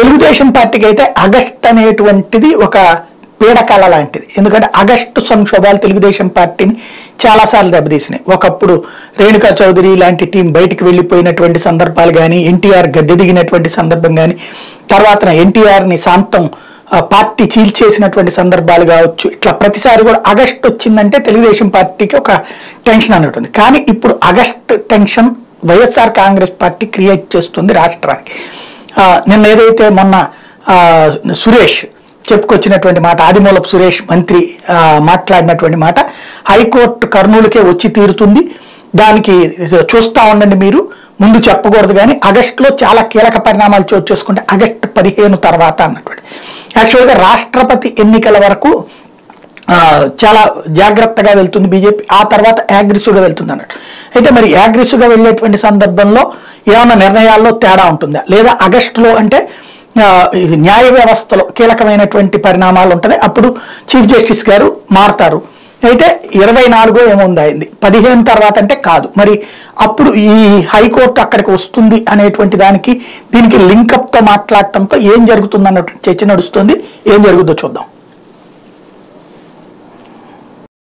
తెలుగుదేశం పార్టీకి అయితే ఆగస్ట్ అనేటువంటిది ఒక పీడకల లాంటిది ఎందుకంటే ఆగస్టు సంక్షోభాలు తెలుగుదేశం పార్టీని చాలాసార్లు దెబ్బతీసినాయి ఒకప్పుడు రేణుకా చౌదరి లాంటి టీం బయటికి వెళ్ళిపోయినటువంటి సందర్భాలు కానీ ఎన్టీఆర్ గద్దె దిగినటువంటి సందర్భం కానీ తర్వాత ఎన్టీఆర్ని శాంతం ఆ, పార్టీ చీల్చేసినటువంటి సందర్భాలు కావచ్చు ఇట్లా ప్రతిసారి కూడా ఆగస్ట్ వచ్చిందంటే తెలుగుదేశం పార్టీకి ఒక టెన్షన్ అన్నట్టు ఉంది కానీ ఇప్పుడు August tension YSR Congress party create చేస్తుంది రాష్ట్రానికి ఆ, నిన్న ఏదైతే మొన్న ఆ, సురేష్ చెప్పుకొచ్చినటువంటి మాట ఆదిమూలపు సురేష్ మంత్రి ఆ, మాట్లాడినటువంటి మాట హైకోర్టు కర్నూలుకే వచ్చి తీరుతుంది దానికి చూస్తా ఉండండి మీరు ముందు చెప్పకూడదు కానీ ఆగస్టులో చాలా కీలక పరిణామాలు చోటు చేసుకుంటే ఆగస్టు పదిహేను తర్వాత అన్నటువంటి యాక్చువల్గా రాష్ట్రపతి ఎన్నికల వరకు ఆ, చాలా జాగ్రత్తగా వెళ్తుంది బీజేపీ ఆ తర్వాత యాగ్రిసుగా వెళ్తుంది అన్నట్టు అయితే మరి యాగ్రిసుగా వెళ్ళేటువంటి సందర్భంలో ఏమైనా నిర్ణయాల్లో తేడా ఉంటుందా లేదా ఆగస్టులో అంటే ఆ, ఇది న్యాయ వ్యవస్థలో కీలకమైనటువంటి పరిణామాలు ఉంటుంది అప్పుడు చీఫ్ జస్టిస్ గారు మారతారు అయితే ఇరవై నాలుగో ఏముంది అయింది పదిహేను తర్వాత అంటే కాదు మరి అప్పుడు ఈ హైకోర్టు అక్కడికి వస్తుంది అనేటువంటి దానికి దీనికి లింకప్తో మాట్లాడటంతో ఏం జరుగుతుంది అన్నటువంటి చర్చ నడుస్తుంది ఏం జరుగుతుందో చూద్దాం